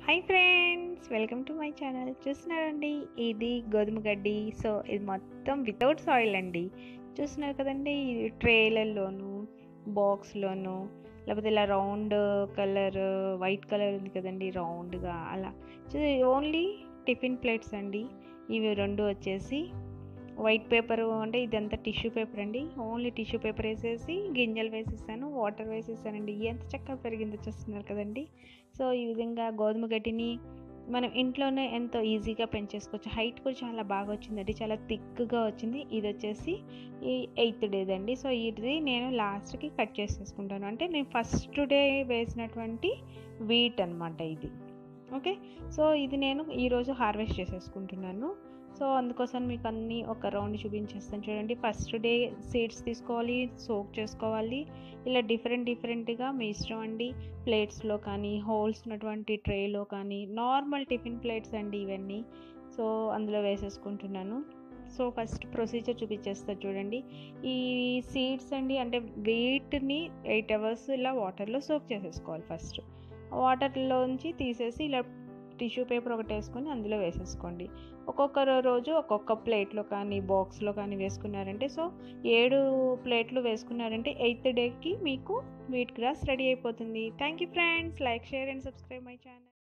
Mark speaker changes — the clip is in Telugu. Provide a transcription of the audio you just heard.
Speaker 1: hi friends welcome to my channel చూస్తున్నారండి ఇది గోధుమ గడ్డి సో ఇది మొత్తం వితౌట్ సాయిల్ అండి చూస్తున్నారు కదండి ఇది ట్రేలర్లోను బాక్స్లోను లేకపోతే ఇలా రౌండ్ కలర్ వైట్ కలర్ ఉంది కదండి రౌండ్గా అలా ఓన్లీ టిఫిన్ ప్లేట్స్ అండి ఇవి రెండు వచ్చేసి వైట్ పేపర్ అంటే ఇదంతా టిష్యూ పేపర్ అండి ఓన్లీ టిష్యూ పేపర్ వేసేసి గింజలు వేసేసాను వాటర్ వేసేసానండి ఎంత చక్కగా పెరిగిందో చూస్తున్నారు కదండి సో ఈ విధంగా గోధుమ గడ్డిని మనం ఇంట్లోనే ఎంతో ఈజీగా పెంచేసుకోవచ్చు హైట్ కూడా చాలా బాగా వచ్చిందండి చాలా థిక్గా వచ్చింది ఇది వచ్చేసి ఈ ఎయిత్ డేదండి సో ఇది నేను లాస్ట్కి కట్ చేసేసుకుంటాను అంటే నేను ఫస్ట్ డే వేసినటువంటి వీట్ అనమాట ఇది ఓకే సో ఇది నేను ఈరోజు హార్వెస్ట్ చేసేసుకుంటున్నాను సో అందుకోసం మీకు అన్నీ ఒక రౌండ్ చూపించేస్తాను చూడండి ఫస్ట్ డే సీడ్స్ తీసుకోవాలి సోక్ చేసుకోవాలి ఇలా డిఫరెంట్ డిఫరెంట్గా మీ ఇష్టం అండి ప్లేట్స్లో కానీ హోల్స్ ఉన్నటువంటి ట్రేలో కానీ నార్మల్ టిఫిన్ ప్లేట్స్ అండి ఇవన్నీ సో అందులో వేసేసుకుంటున్నాను సో ఫస్ట్ ప్రొసీజర్ చూపించేస్తా చూడండి ఈ సీడ్స్ అండి అంటే వీటిని ఎయిట్ అవర్స్ ఇలా వాటర్లో సోక్ చేసేసుకోవాలి ఫస్ట్ వాటర్లోంచి తీసేసి ఇలా టిష్యూ పేపర్ ఒకటి వేసుకొని అందులో వేసేసుకోండి ఒక్కొక్క రోజు ఒక్కొక్క ప్లేట్లో కానీ బాక్స్లో కానీ వేసుకున్నారంటే సో ఏడు ప్లేట్లు వేసుకున్నారంటే ఎయిత్ డేకి మీకు వీట్ గ్రాస్ రెడీ అయిపోతుంది thank you friends like share and subscribe my channel